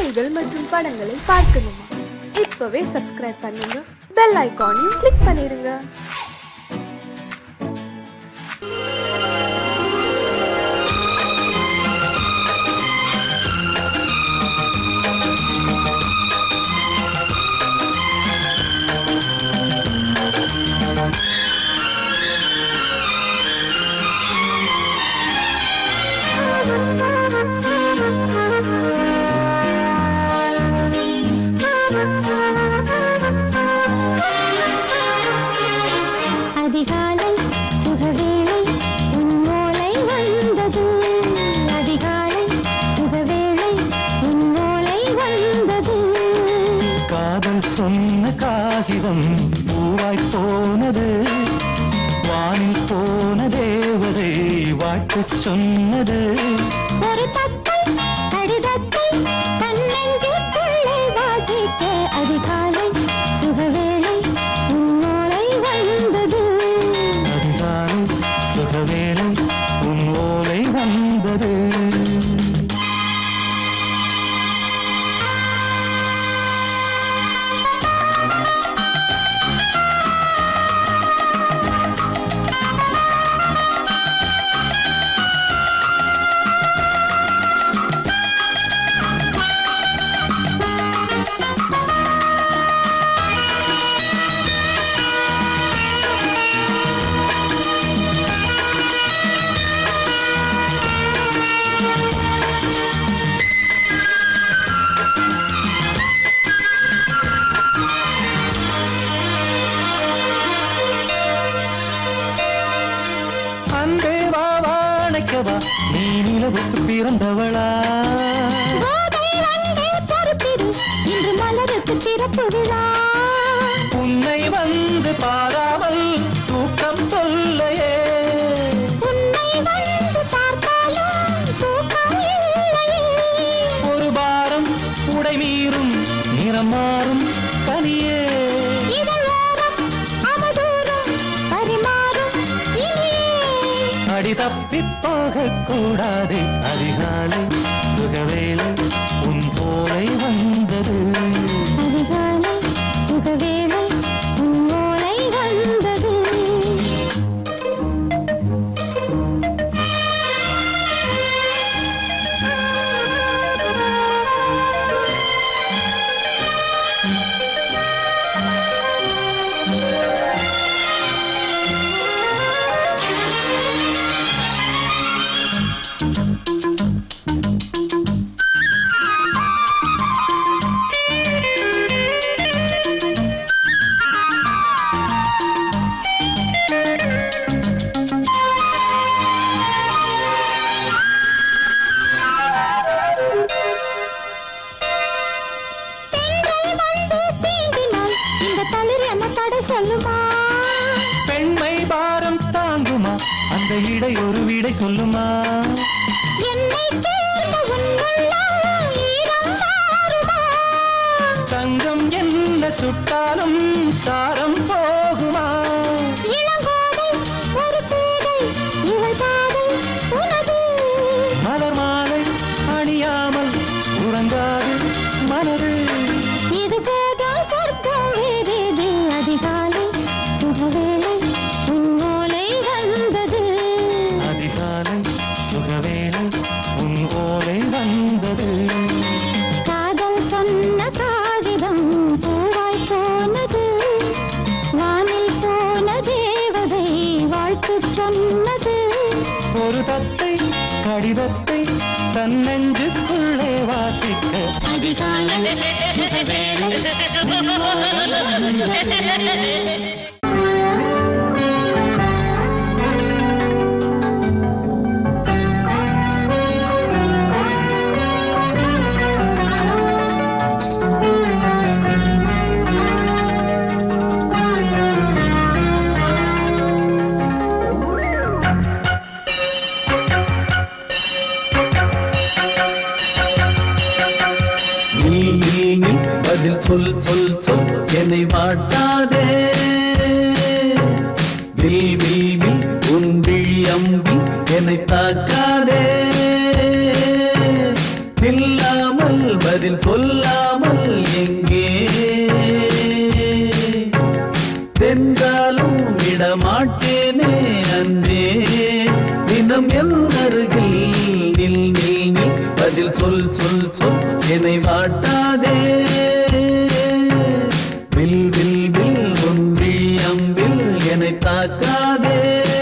செய்திகள் மற்றும் படங்களை பார்க்கணுமா இப்பவே சப்ஸ்கிரைப் பண்ணுங்க பெல் ஐகானையும் கிளிக் பண்ணிருங்க அதிகாலை சுகவேளை உன் ஓலை வந்தது அதிகாலை சுகவேளை உன் ஓலை வந்தது காதல் சொன்ன காகிதம் பூவாய் போனது வானில் போன தேவதை வாழ்த்துச் சொன்னது ஒரு தத்தை கடிதத்தை தன்னெஞ்சுக்குள்ளே வாசிக்க அதிகாலை சுகவேளை உன் ஓலை வந்தது அதிகாலை சுகவேளை உன் ஓலை வந்தது அன்பே வா வாழைக்கவா நீ நிலவுக்கு பிறந்தவளா கோதை வந்தே பொறுத்திரு இன்று மலருக்கு திறப்பு விழா உன்னை வந்து பாராமல் தூக்கம் சொல்லையே உன்னை வந்து பார்த்தாலும் தூக்கம் இல்லையே ஒரு பாரம் உடை மீறும் நிறம் மாறும் தனியே இதழோரம் அவதூறம் பரிமாறும் இனியே அடி தப்பி போகக் கூடாது அதிகாலை சுகவேளை உன் போலை வந்தது அதிகாலை சுகவேளை உன் ஓலை வந்தது பெண்கள் வந்து தீண்டினால் இந்த தளிர் என்ன தடை சொல்லுமா பெண்மை பாரம் தாங்குமா அந்த இடை ஒரு விடை சொல்லுமா என்னை தேர்ந்த உன் உள்ளம் ஈரம் மாறுமா சங்கம் என்ன சுட்டாலும் சாரம் போகுமா இளங்கோதை ஒரு பேதை இவள் பாதை உனது மலர் மாலை அணியாமல் உறங்காது மனது இது போதும் சொர்க்கம் வேறேது அதிகாலை சுகவேளை உன் ஓலை வந்தது அதிகாலை சுகவேளை உன் ஓலை வந்தது காதல் சொன்ன காகிதம் பூவாய் போனது வானில் போன தேவதை வாழ்த்து சொன்னது ஒரு தத்தை கடிதத்தை தன்னெஞ்சுக்குள்ளே வாசிக்க அதிகாலை சுகவேளை உன் ஓலை வந்தது நீ நீ நீ பதில் சொல் சொல் சொல் என்னை வாட்டாதே வில் வில் வில் உன் விழி அம்பி என்னை தாக்காதே நில்லாமல் பதில் சொல்லாமல் எங்கே சென்றாலும் விடமாட்டேனே அன்றே தினம் என் அருகில் நில் நில் நில் பதில் சொல் சொல் சொல் என்னை வாட்டாதே வில் வில் வில் ஒன்றி அம்பில் என்னை தாக்காதே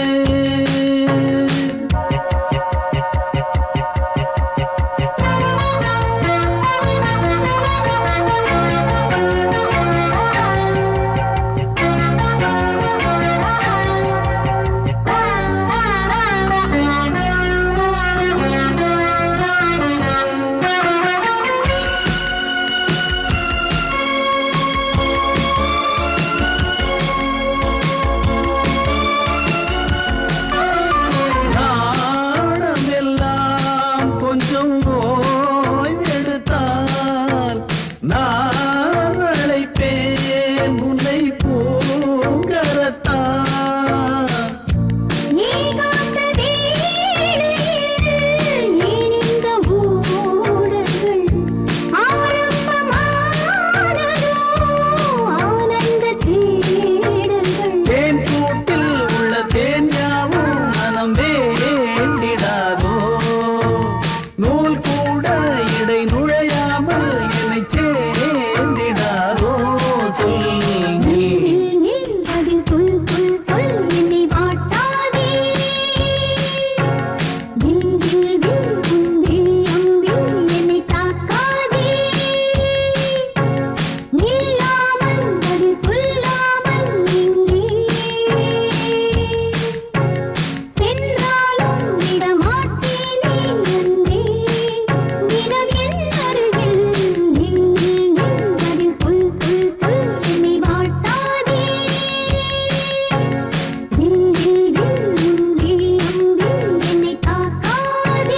நாணம் எல்லாம் கொஞ்சம் ஓய்வெடுத்தால் நான் அழைப்பேன் உன்னை பூங்கரத்தான் ஏகாந்த வேளையில் ஏன் இந்த ஊடல்கள் ஆரம்பமானதோ ஆனந்த தேடல்கள் தேன் கூட்டில் உள்ள தேன் யாவும் மனம் வேண்டிடாதோ நூல் கூட இடை நுழையாமல் என்னை சேர்ந்திடாதோ சொல் நீ நில் நில் பதில் சொல் சொல் சொல் என்னை வாட்டாதே வில் வில் வில் உன் விழி அம்பில் என்னை தாக்காதே நில்லாமல் பதில் சொல்லாமல் எங்கே சென்றாலும் விடமாட்டேனே அன்பே தினம் என் அருகில் நில் நில் நில் பதில் சொல் சொல் சொல் என்னை வாட்டாதே வில் வில் வில் உன் விழி அம்பில் என்னை தாக்காதே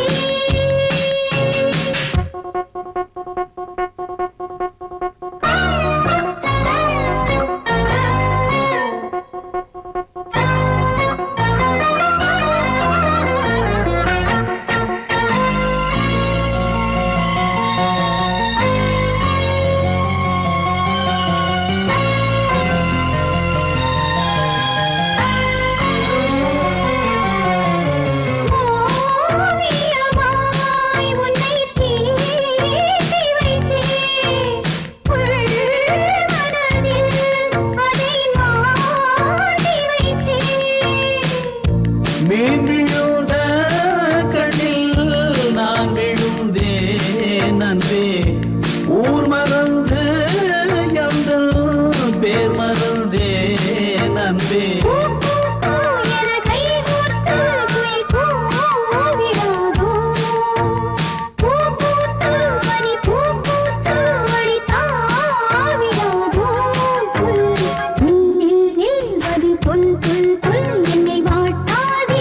ஓவியமாய் உன்னை தீட்டி வைத்தேன் உள் மனதில் அதை மாட்டி வைத்தேன் மீன் விழுந்த கண்ணில் நான் விழுந்தேன் அன்பே ஊர் மறந்து எங்கள் பேர் மறந்தேன் அன்பே பூ பூ பூ என கை கோர்த்து குயில் கூவிடாதோ பூ பூத்து மணி பூ பூத்து வழி தாவிடாதோ சொல் நில் நில் நில் பதில் சொல் சொல் சொல் என்னை வாட்டாதே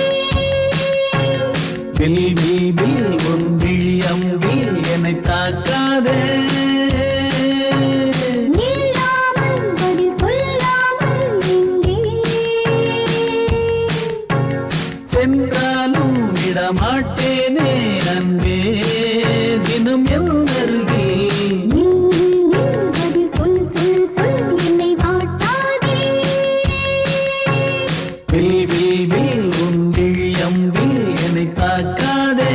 வில் வில் வில் உன் விழியம்பில் என்னை தாக்காதே நில்லாமல் பதில் சொல்லாமல் எங்கே சென்றாலும் விடமாட்டேனே அன்பே தினம் என் அருகில் நில் நில் நில் பதில் சொல் சொல் சொல் என்னை வாட்டாதே வில் வில் வில் உன் விழியம்பில் என்னை தாக்காதே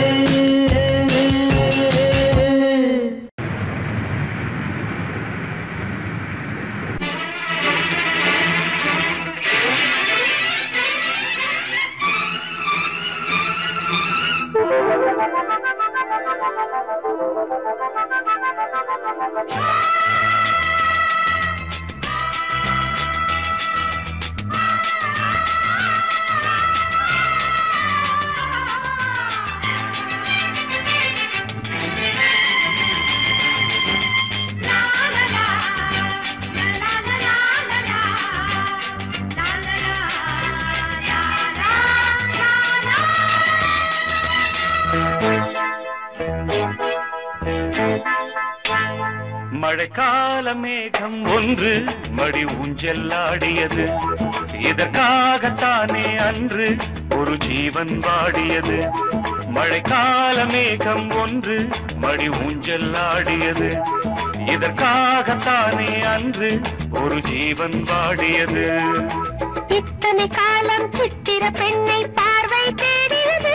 மழைக்கால மேகம் ஒன்று மடி ஊஞ்செல்லாடியது இதற்காகத்தானே அன்று ஒரு ஜீவன் வாடியது மழைக்கால மேகம் ஒன்று மடி ஊஞ்சல் ஆடியது இதற்காகத்தானே அன்று ஒரு ஜீவன் வாடியது இத்தனை காலம் சித்திர பெண்ணை பார்வை தேடியது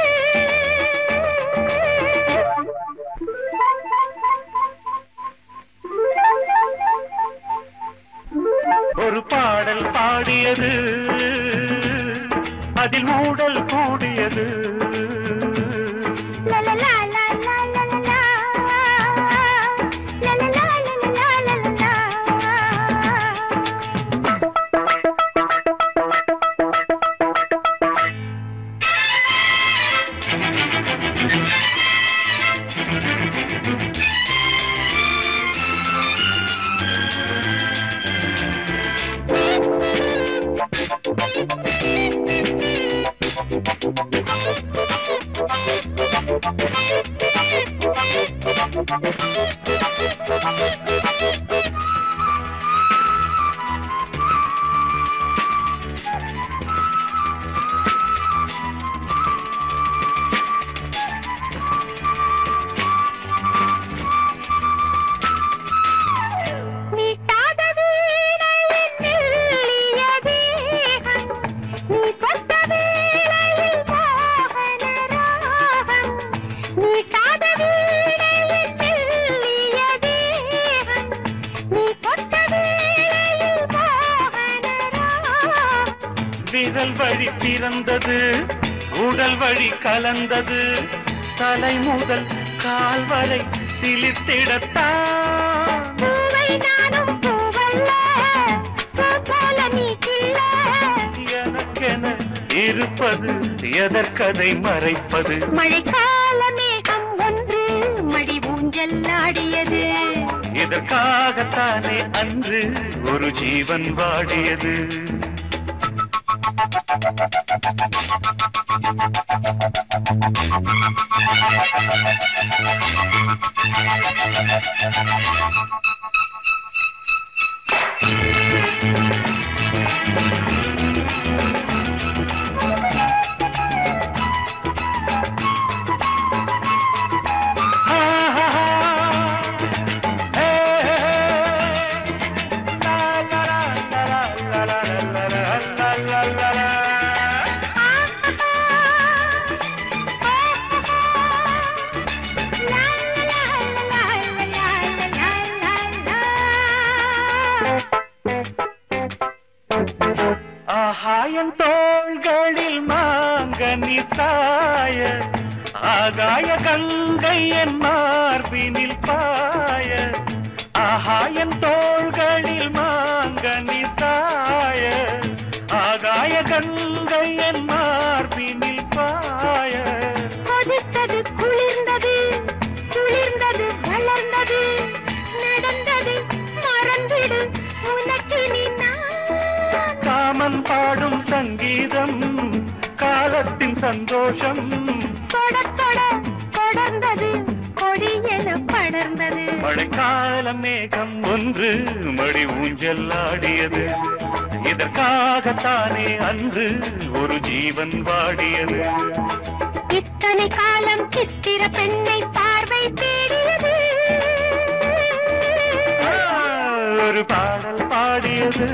ஒரு பாடல் பாடியது அதில் ஊடல் கூடியது லலலா, லலலா, லலலா. லலலா, லலலா, லலலா. மீட்டாத வீணையின் மெல்லிய தேகம், நீ கொத்த வேளையில் மோகன ராகம். மீட்டாத வீணையின் மெல்லிய தேகம், நீ கொத்த வேளையில் மோகன ராகம். விரல் வழி பிறந்தது உடல் வழி கலந்தது தலை முதல் கால் வரை சிலித்திடத்தான் பூவை நானும் பூவல்ல, பூ போல நீ கிள்ள. எனக்கென இருப்பது எதற்கதை மறைப்பது மழைக்கால மேகம் ஒன்று மடி ஊஞ்சல் ஆடியது இதற்காகத்தானே அன்று ஒரு ஜீவன் வாடியது ஆகாயம் தோள்களில் மாங்கனி சாய ஆகாய கங்கை என் மார்பினில் பாய ஆகாயம் தோள்களில் மாங்கனி சாய ஆகாய கங்கை என் மார்பினில் பாய கொதித்தது குளிர்ந்தது குளிர்ந்தது வளர்ந்தது நடந்தது மறந்திடு உனக்கு நீ நான் காமன் பாடும் சங்கீதம் காலத்தின் சந்தோஷம் தொட தொட தொடர்ந்தது கொடி என படர்ந்தது மழைக்கால மேகம் ஒன்று மடி ஊஞ்சல் ஆடியது இதற்காகத்தானே அன்று ஒரு ஜீவன் வாடியது இத்தனை காலம் சித்திர பெண்ணை பார்வை தேடியது ஆ, ஒரு பாடல் பாடியது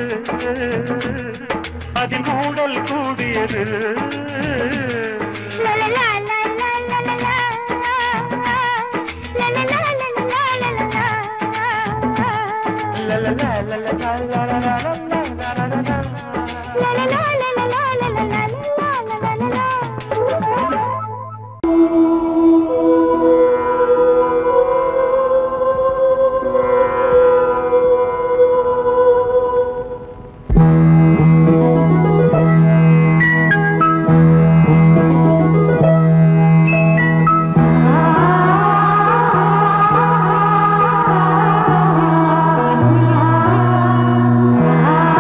அதில் ஊடல் கூடியது லலலா, லலலா, லலலா. லலலா, லலலா, லலலா. லலலா, லலலா, லலலா, லலலா, லலலா. லலலா, லலலா, லலலா, லலலா, லலலா. ஆ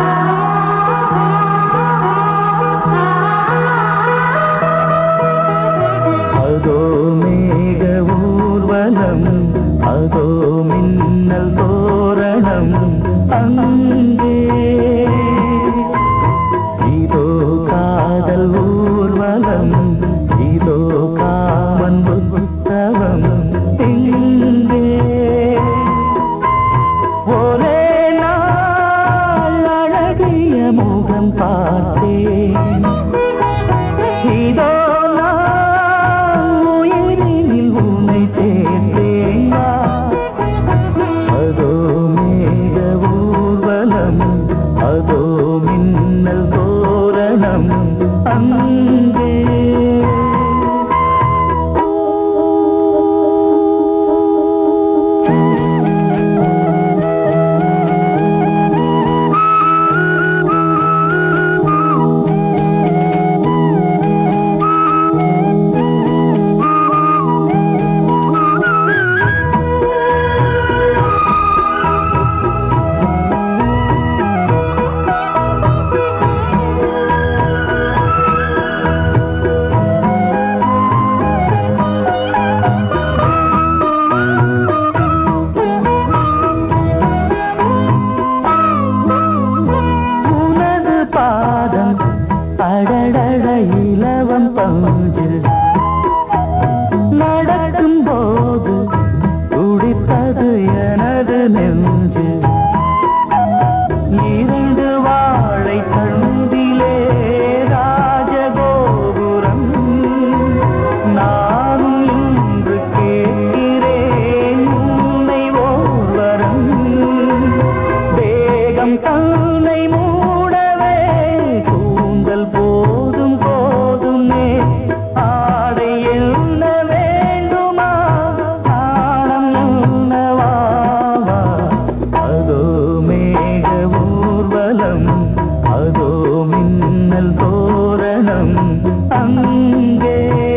நெஞ்சு இரண்டு வாழை தண்டிலே ராஜகோபுரம் நானும் இன்று கேட்கிறேன் உன்னை ஓர்வரம் வேகம் தன்னை மூடவே கூந்தல் போதும் போதுமே ஆடை என்ன வேண்டுமா ஆடம் என்னவாவா அதோ மேக ஊர்வலம் அதோ மின்னல் தோரணம் அங்கே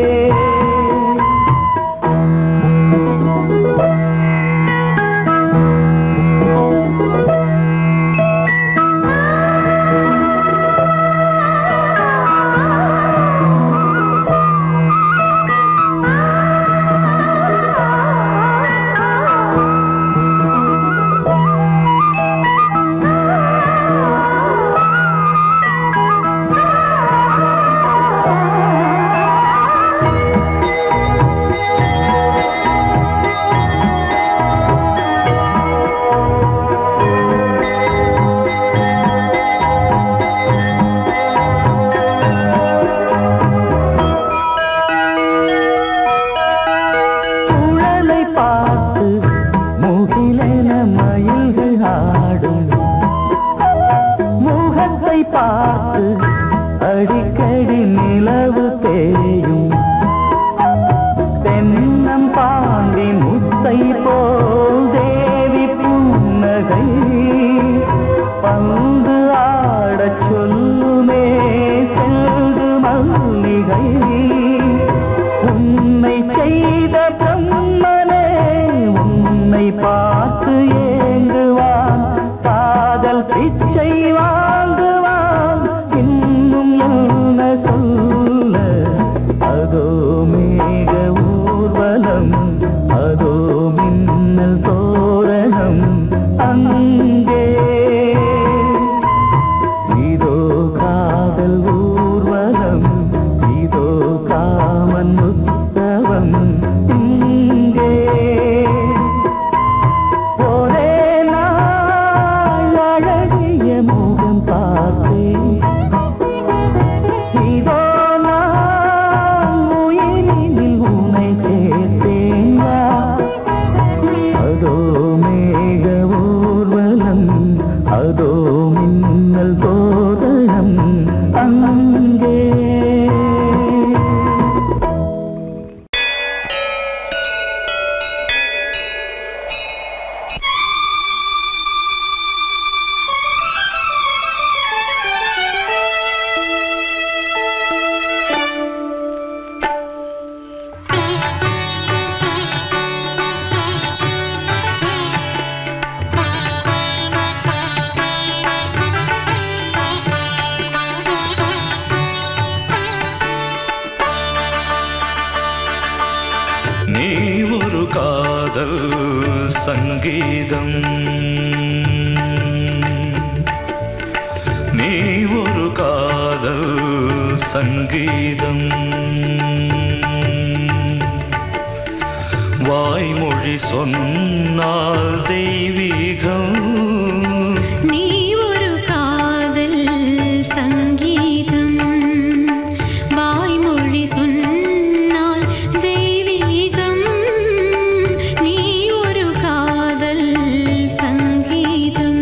சுழலை பார்த்து முகிலென மயில்கள் ஆடும் முகத்தை பார்த்து அடிக்கடி நிலவு தேயும் தென்னம் பாண்டி முத்தை போல் தேவி புன்னகை பந்து ஆடச் சொல்லுமே செல்து மல்லிகை உன்னை செய்த பிரம்மனே உன்னை பார்த்து ஏங்குவான் காதல் பிச்சை வாங்குவான் இன்னும் என்ன சொல்ல அதோ மேக ஊர்வலம் அதோ மின்னல் தோரணம் அங்கே இதோ காதல் ஊர்வலம் இதோ காமன் உற்சவம் இங்கே ஒரே நாள் அழகிய முகம் பார்த்தேன் இதோ நான் உயிரினில் உன்னை சேர்த்தேன் வா. அதோ மேக ஊர்வலம் அதோ மின்னல் தோரணம் அங்கே நீ ஒரு காதல் சங்கீதம் நீ ஒரு காதல் சங்கீதம் வாய்மொழி சொன்னால் தெய்வீகம் நீ ஒரு காதல் சங்கீதம் வாய்மொழி சொன்னால் தெய்வீகம் நீ ஒரு காதல் சங்கீதம்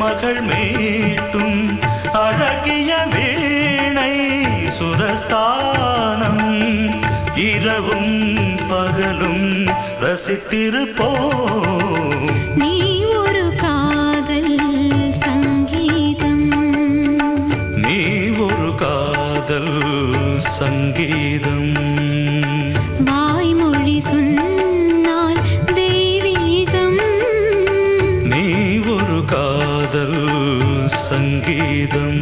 மகள் மீட்டும் அழகிய வீணை சுரஸ்தானம் இரவும் பகலும் ரசித்திருப்போம் நீ ஒரு காதல் சங்கீதம் நீ ஒரு காதல் சங்கீதம் வாய்மொழி சொன்னால் தெய்வீகம் நீ ஒரு காதல் சங்கீதம்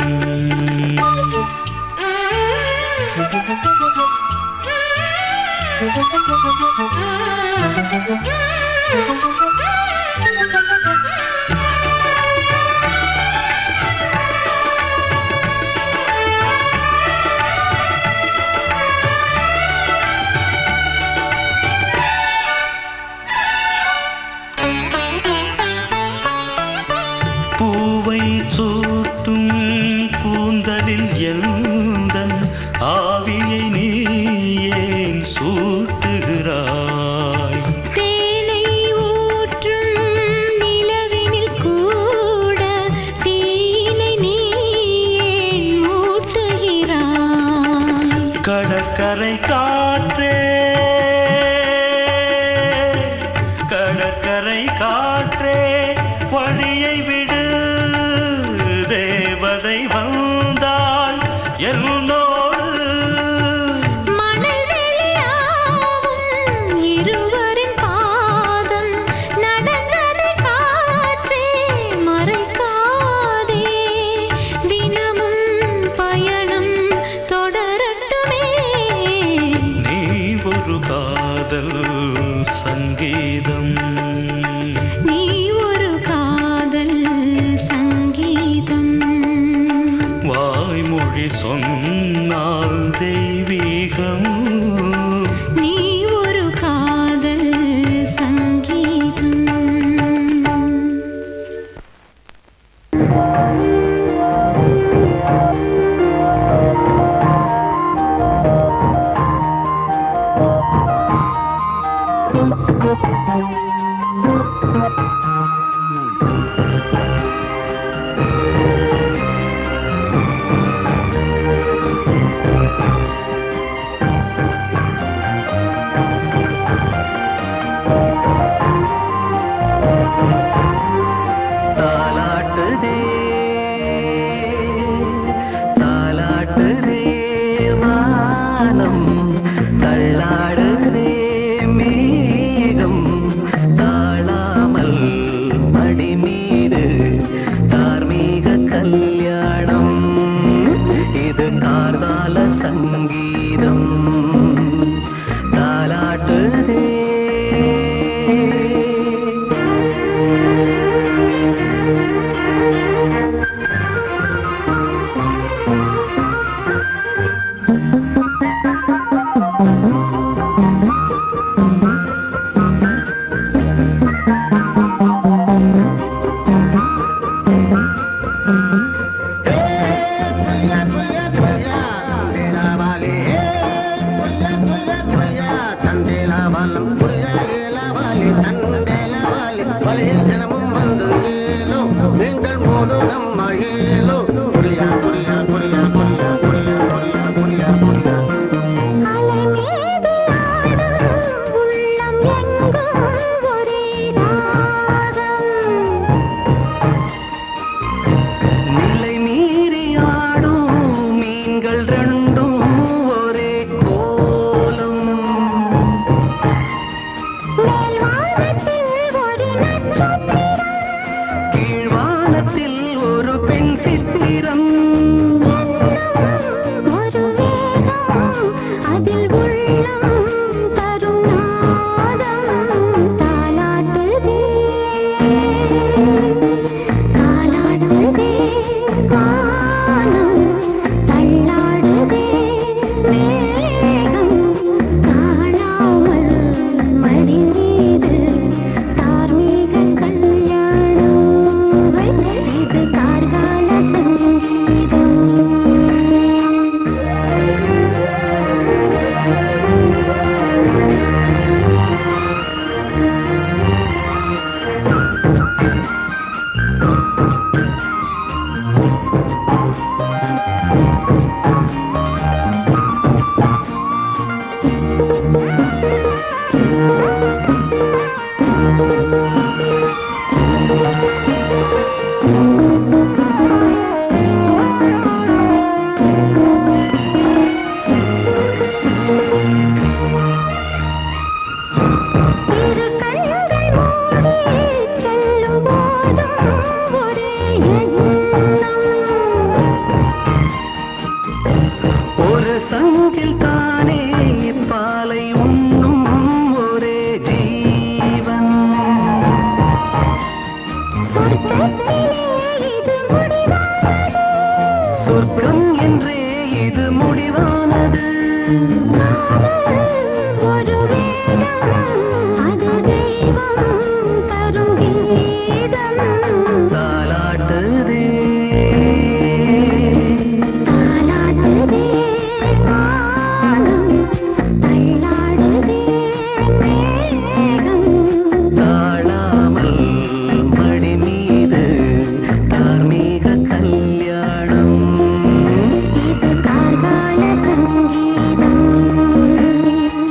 பூவை சூட்டும் கூந்தலில் எந்தன் ஆவியை நீ ஏன் சூட்டுகிறாய் தேனை ஊற்றும் நிலவினில் கூட தீனை நீ ஏன் மூட்டுகிறாய் கடற்கரை காற்றே கடற்கரை காற்றே வழியை விடு தேவதை வந்தால் என்னோடு மணல் வெளியாகும் இருவரின் பாதம் நடந்ததை காற்றே மறைக்காதே தினமும் பயணம் தொடரட்டுமே நீ ஒரு காதல் சங்கீதம் நீ ஒரு காதல் சங்கீதம் வாய்மொழி சொன்னால் தெய்வீகம் நீ ஒரு காதல் சங்கீதம் தாலாட்டுதே தாலாட்டுதே வானம் தள்ளாடுதே மேகம் தாழாமல் மடி மீது தார்மீக கல்யாணம் இது கார்கால சங்கீதம் தாலாட்டுதே உள்ளம் எங்கும் ஒரே ராகம் நிலை மீறி ஆடும் மீன்கள் ரெண்டும் ஒரே கோலம் மேல்வானத்தில் ஒரு நட்சத்திரம் கீழ்வானத்தில் ஒரு பெண் சித்திரம் ஒரு வேகம் அதில் உள்ளம் தருநாதம் தாலாட்டுதே தாலாடுதே வானம் தள்ளாடுதே மேகம் காணாமல் மடி மீது தார்மீக கல்யாணம் இது கார்கால சங்கீதம் ஒரு வேதம் அது தெய்வம் தரும் கீதம் தாலாட்டுதே தாலாட்டுதே வானம் தள்ளாடுதே மேகம் தாழாமல் மடி மீது தார்மீக கல்யாணம் இது கார்கால சங்கீதம்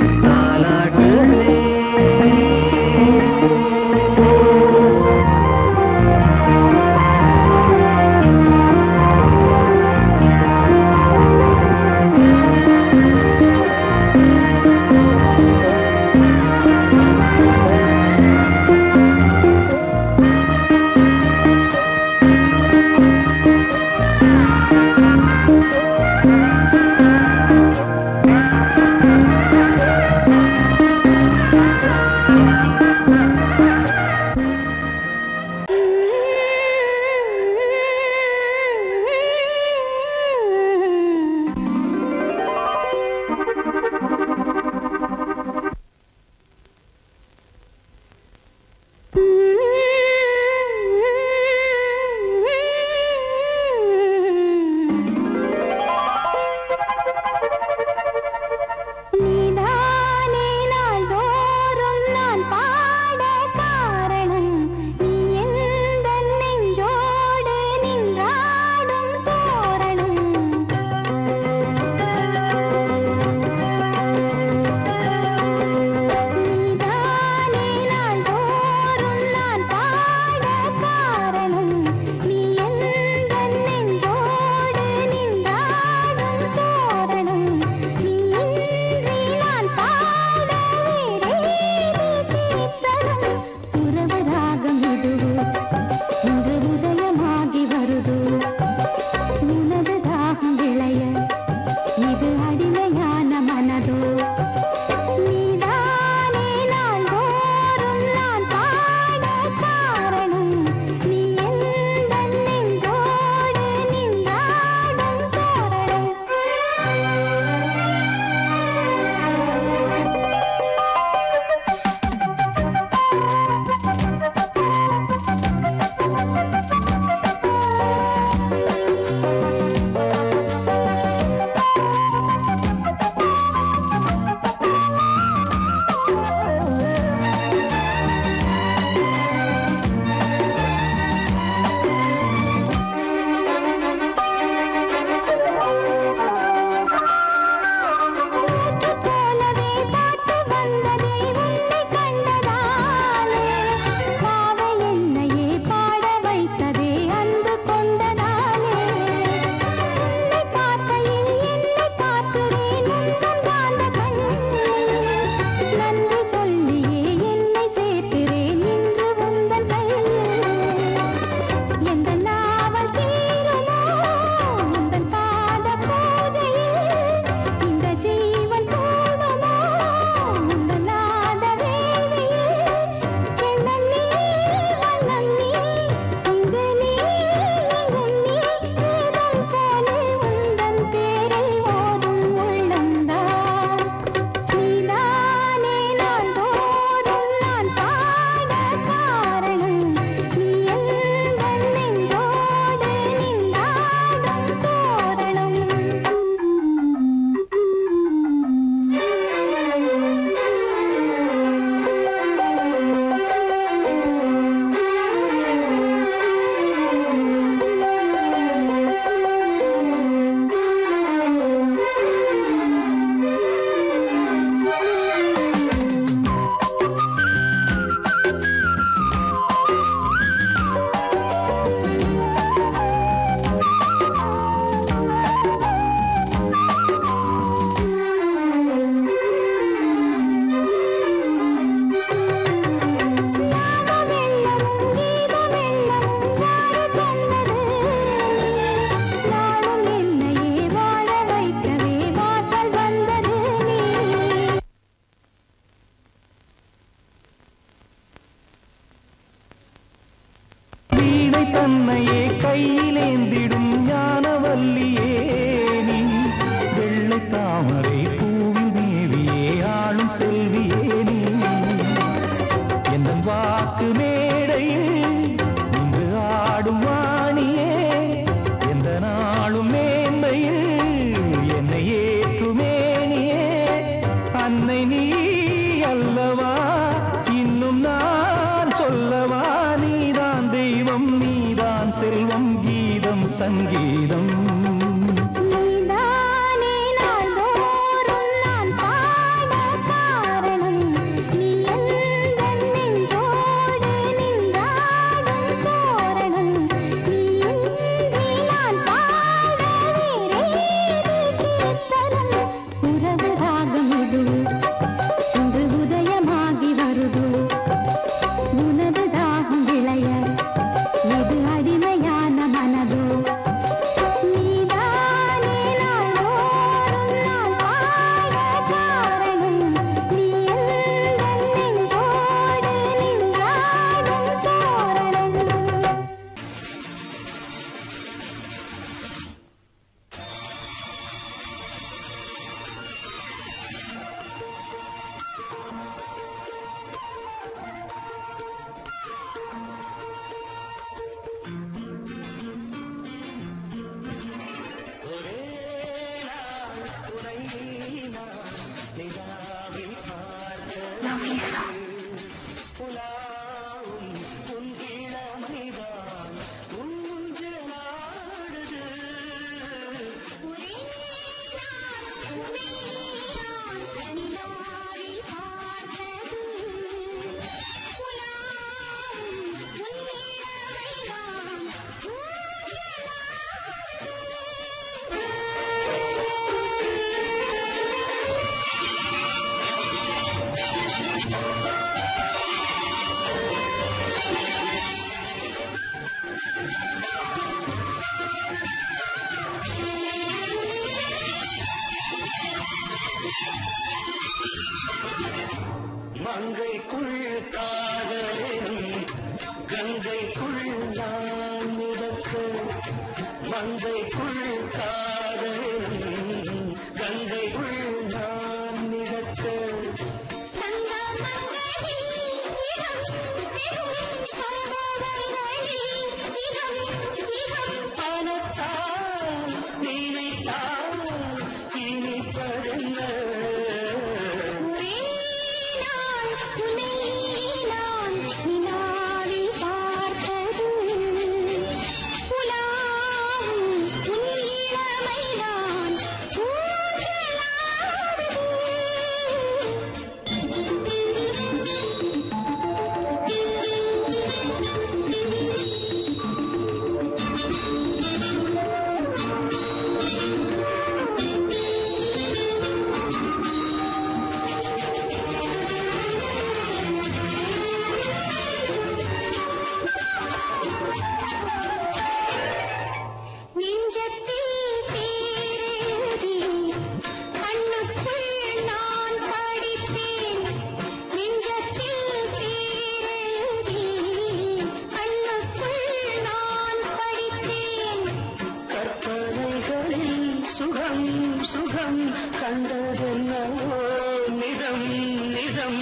சங்கீதம் நீதானே நாள்தோறும் நான் பாட காரணம் நீ எந்தன் நெஞ்சோடு நின்றாடும் தோரணம் நீ இன்றி நான் பாட வேறேது கீர்த்தனம் உறவு ராகம் இது இன்று உதயமாகி வருது உனது தாகம் விளைய இது அடிமையான மனதோ நீதானே நாள்தோறும் நான் பாட காரணம் நீ எந்தன் நெஞ்சோடு நின்றாடும் தோரணம் மங்கைக்குள் காதலின் கங்கைக்குள் நான் மிதக்க மங்கைக்குள் காதலின் கங்கைக்குள் நான் மிதக்க பணத்தால் நினைத்தால் இனிப்பதென்ன நெஞ்சத்தில் பேரெழுதி கண்ணுக்குள் நான் படித்தேன் நெஞ்சத்தில் பேரெழுதி கண்ணுக்குள் நான் படித்தேன் கற்பனைகளில் சுகம் சுகம் கண்டதென்னவோ நிதம் நிதம்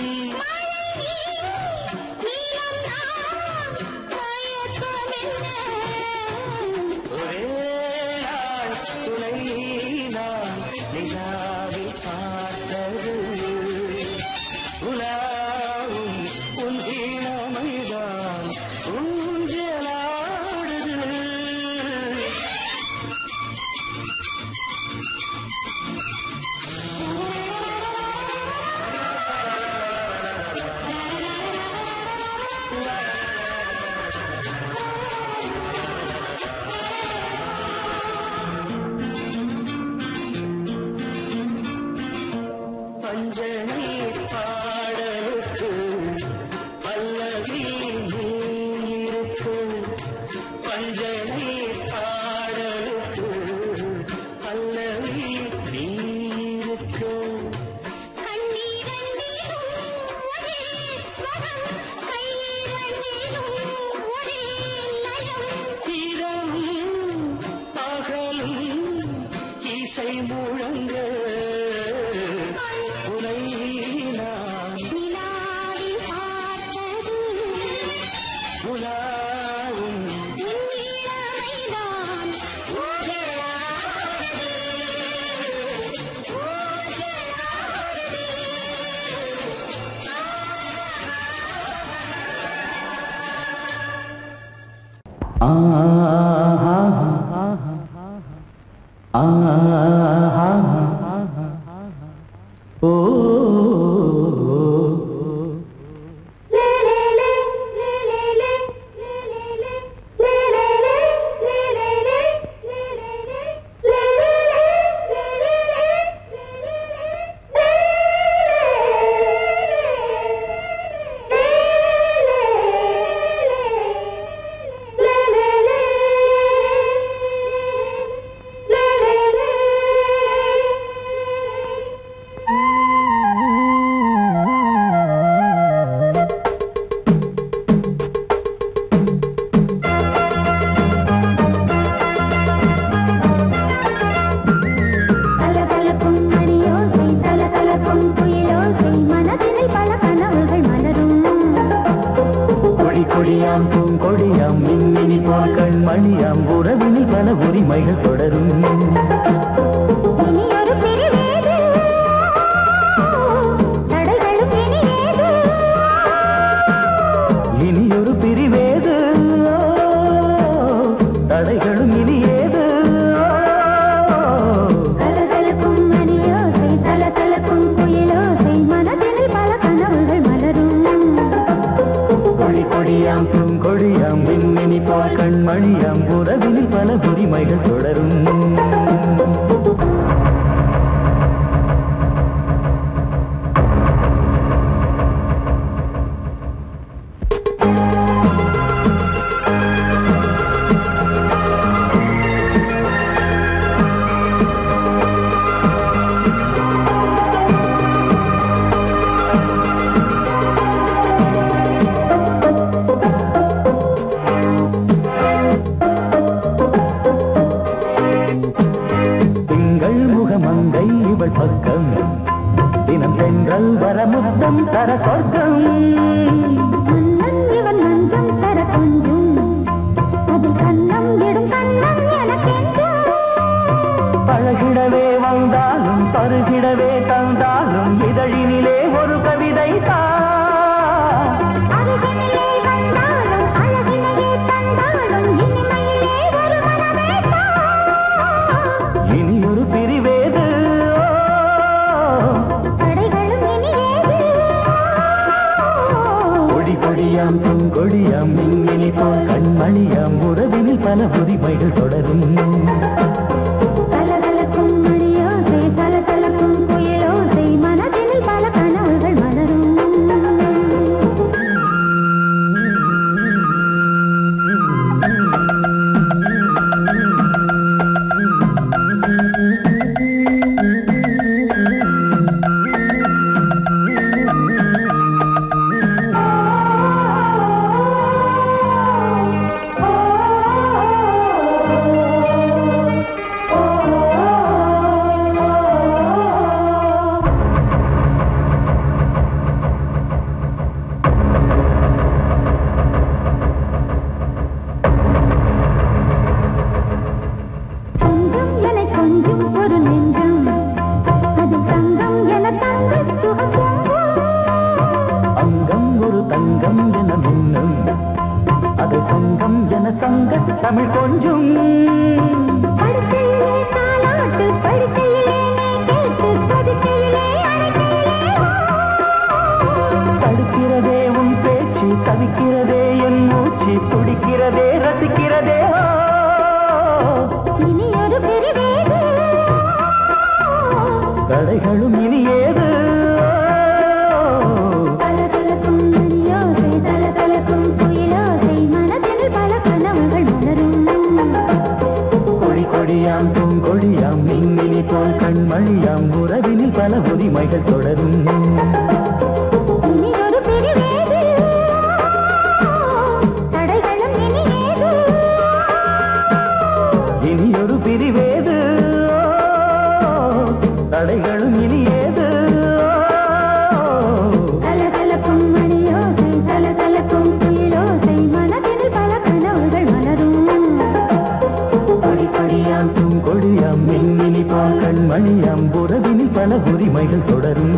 நீலம் நான் மயக்கமென்ன ஒரே நாள் துணை நான் நிலாவில் பார்த்தது உலாவும் உன் இளமைதான் ஊஞ்சலாடுது பஞ்சனை பாடலுக்கு பல்லவி நீருக்கு பஞ்சனை பாடலுக்கு பல்லவி நீருக்கு கண்ணீரண்டிலும் ஒரே ஸ்வரம் கையிரண்டிலும் ஒரே லயம் இரவும் பகலும் இசை முழங்க உனை நான் நிலாவில் பார்த்தது உலாவும் உன் இளமைதான் ஊஞ்சலாடுது. ஆ உரிமைகள் தொடரும் இனி ஒரு பிரிவேது தடைகளும் இனி ஏது இனியொரு பிரிவேது தடைகளும் இனி ஏது கலகலக்கும் மணியோசை சலசலக்கும் குயிலோசை மனதில் பல கனவுகள் மலரும் கொடி கொடியாம் பூங்கொடியாம் மின்மினி போல் கண்மணியாம் உறவினில் பல உரிமைகள் தொடரும் திங்கள் முகமங்கை இவள் பக்கம் தினம் சென்றல் வர முத்தம் தர சொர்க்கம் மன்னன் இவன் மஞ்சம் தர கொஞ்சும் அதில் கண்ணம் இடும் கண்ணம் எனக்கென்றும் பழகிடவே வந்தாலும் பருகிடவே தந்தாலும் இதழினிலே ஒரு கவிதை தான் அருகினிலே வந்தாலும் அழகினையே தந்தாலும் இனிமையிலே ஒரு மனமேதான் இனி ஒரு பிரிவேது தடைகளும் இனி ஏது கொடி கொடியாம் பூங்கொடியாம் மின்மினி போல் கண்மணியாம் உறவினில் பல உரிமைகள் தொடரும் கலகலக்கும் மணியோசை சலசலக்கும் குயிலோசை மனதில் பல கனவுகள் மலரும் கொஞ்சம் என கொஞ்சம் ஒரு நெஞ்சம் அது தங்கம் என தங்க சுகம் அங்கம் ஒரு தங்கம் என மின்னும் அது சங்கம் என சங்க தமிழ் கொஞ்சும் படுக்கையிலே தாலாட்டு படுக்கையிலே நீ கேட்டு படுக்கையிலே அணைக்கையிலே தடுக்கிறதே உன் பேச்சு தவிக்கிறதே என் மூச்சு துடிக்கிறதே ரசிக்கிறதே ஓ. இனி ஒரு பிரிவேது தடைகளும் இனி ஏது கலகலக்கும் மணியோசை சலசலக்கும் குயிலோசை மனதில் பல கனவுகள் மலரும் கொடி கொடியாம் பூங்கொடியாம் மின்மினி போல் கண்மணியாம் உறவினில் பல உரிமைகள் தொடரும் இனி ஒரு பிரிவேது தடைகளும் இனி ஏது இனி ஒரு பிரிவேது தடைகளும் இனி ஏது கலகலக்கும் மணியோசை சலசலக்கும் குயிலோசை மனதில் பல கனவுகள் மலரும் கொடி கொடியாம் பூங்கொடியாம் மின்மினி போல் கண்மணியாம் உறவினில் பல உரிமைகள் தொடரும்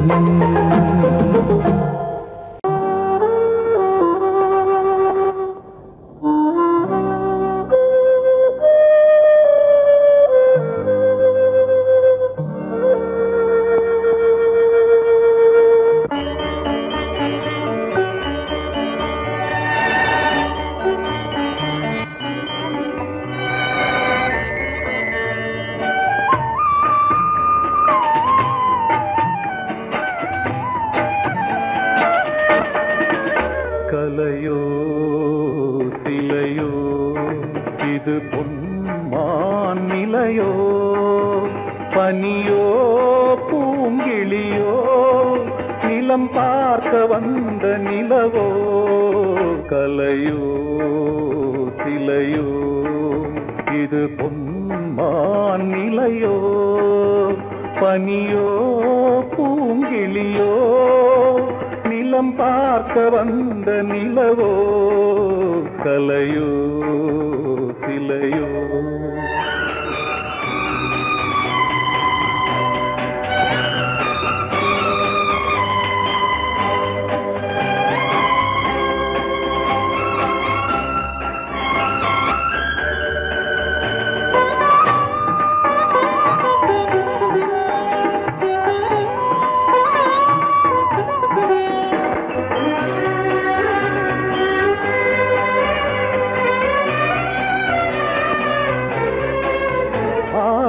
கலையோ சிலையோ இது பொன்மான் நிலையோ பனியோ பூங்கிளியோ நிலம் பார்க்க வந்த நிலவோ கலையோ சிலையோ இது பொன்மான் நிலையோ பனியோ பூங்கிளியோ நிலம் பார்க்க வந்த நிலவோ கலையோ சிலையோ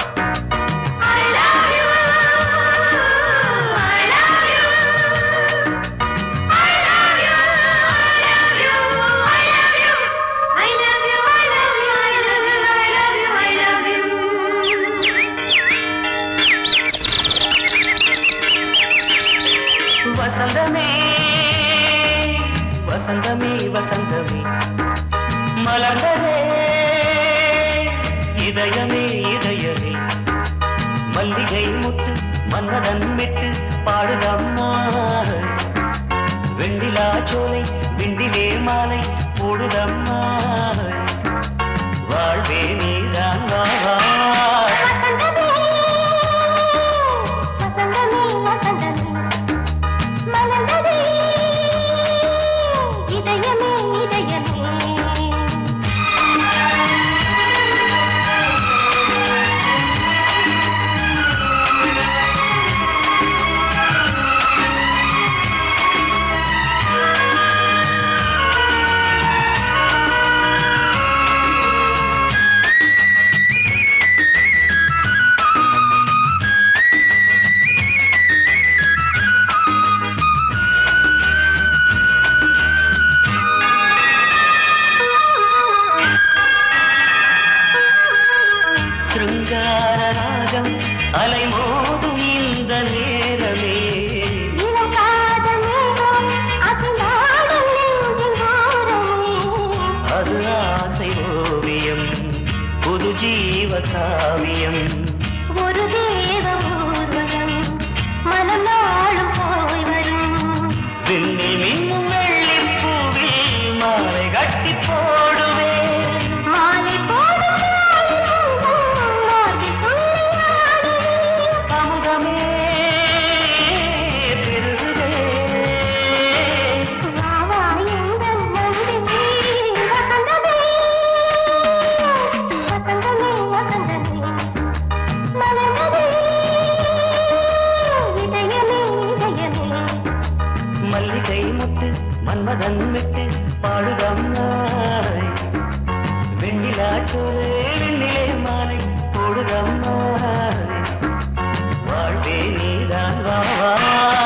வசந்தமே வசந்தமே வசந்தமே மலர்ந்ததே இதயமே இதயமே மல்லிகை முட்டு மன்னதன் விட்டு பாடுதம்மா வெண்ணிலா சோலை விண்டிலே மாலை போடுதம்மா வாழ்வே நீதான் வா வா. இதயமே இதயமே சிருங்கார ராகம் அலைமோதும் இந்த நேரமே இளம் காதல் மேகம் அது நாடும் நெஞ்சின் ஓரமே அது ஆசை ஓவியம் புது ஜீவ காவியம் ஒரு தேவ ஊர்வலம் மனம் நாளும் போய் வரும் விண்ணில் மின்னும் வெள்ளிப் பூவில் மாலை கட்டி போடுவேன் மாலை போடும் மார்பில் துள்ளியாடுவே அமுதமே பெருகுதே வா வா எங்கள் நந்தினி வசந்தமே வசந்தமே வசந்தமே மலர்ந்ததே இதயமே இதயமே மல்லிகை முட்டு மன்மதன் விட்டு பாடுதம் நாய் வெண்ணிலா சோலை வெண்ணிலே மாலை போடுதம் நாய் வாழ்வே நீதான் வா வா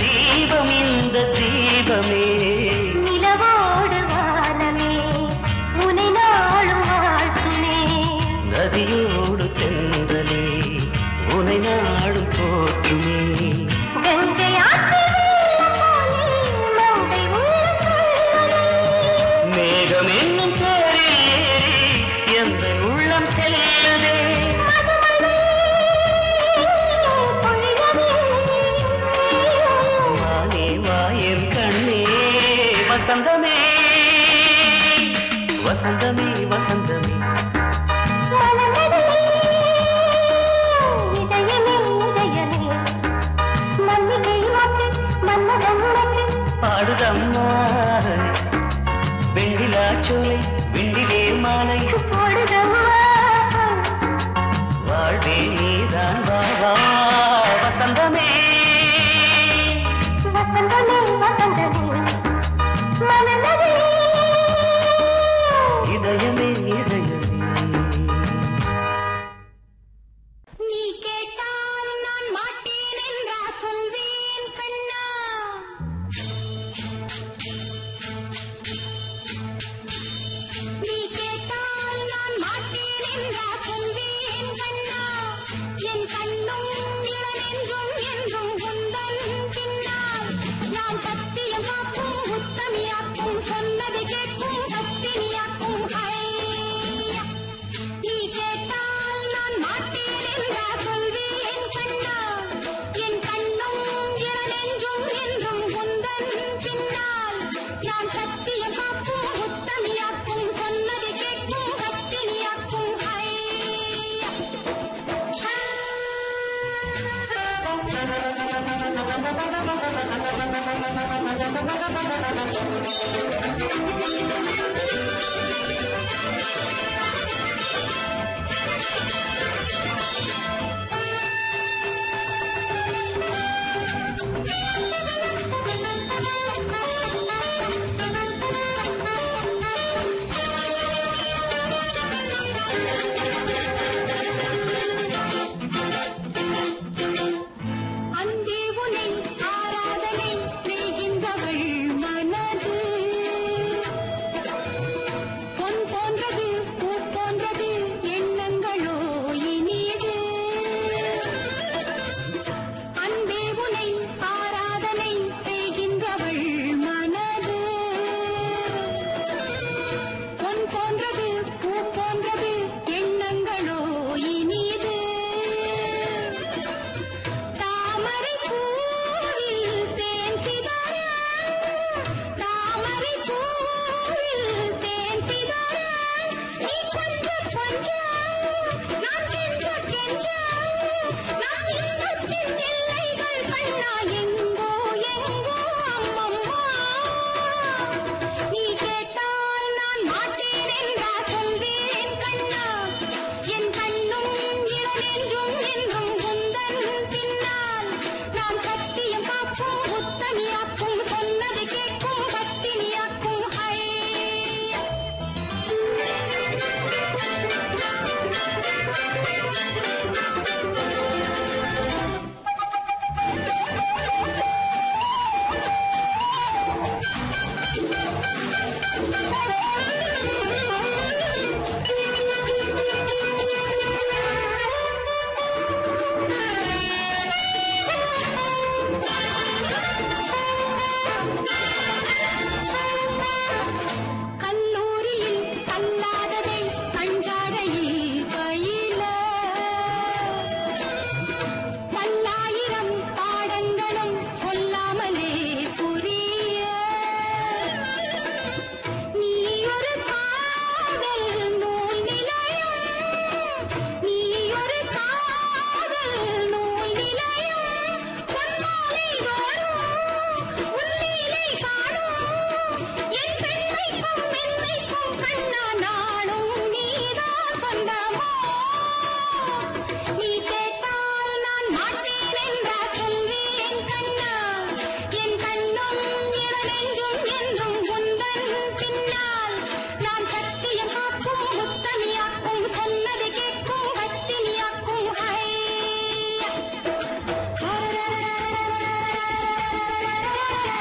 தீபம் இந்த தீபமே நிலவோடு வானமே உனை நாளும் வாழ்த்துமே நதியோடு தென்றலே உனை நாடும் போற்றுமே கங்கை ஆற்று வெள்ளம் போலே மங்கை உள்ளம் கொள்ளுதே. மேகம் என்னும் பேரில் ஏறி எந்த உள்ளம் செல்லுதே வானே வாயன் கண்ணே வசந்தமே வசந்தமே வசந்தமே பாடுதம்மா வெண்ணிலா சோலை வெண்ணிலே மாலை வாழ்வே நீதான் வா வா வசந்தமே இதயமே இதயமே நீ கேட்டால் நான் மாட்டேன் என்றா சொல்வேன் கண்ணா நீ கேட்டால் நான் மாட்டேன் என்றா சொல்வேன் கண்ணா என் கண்ணும் இளநெஞ்சும் என்றும் உந்தன் பின்னால் நான் சத்தியம் காப்ப ராஜா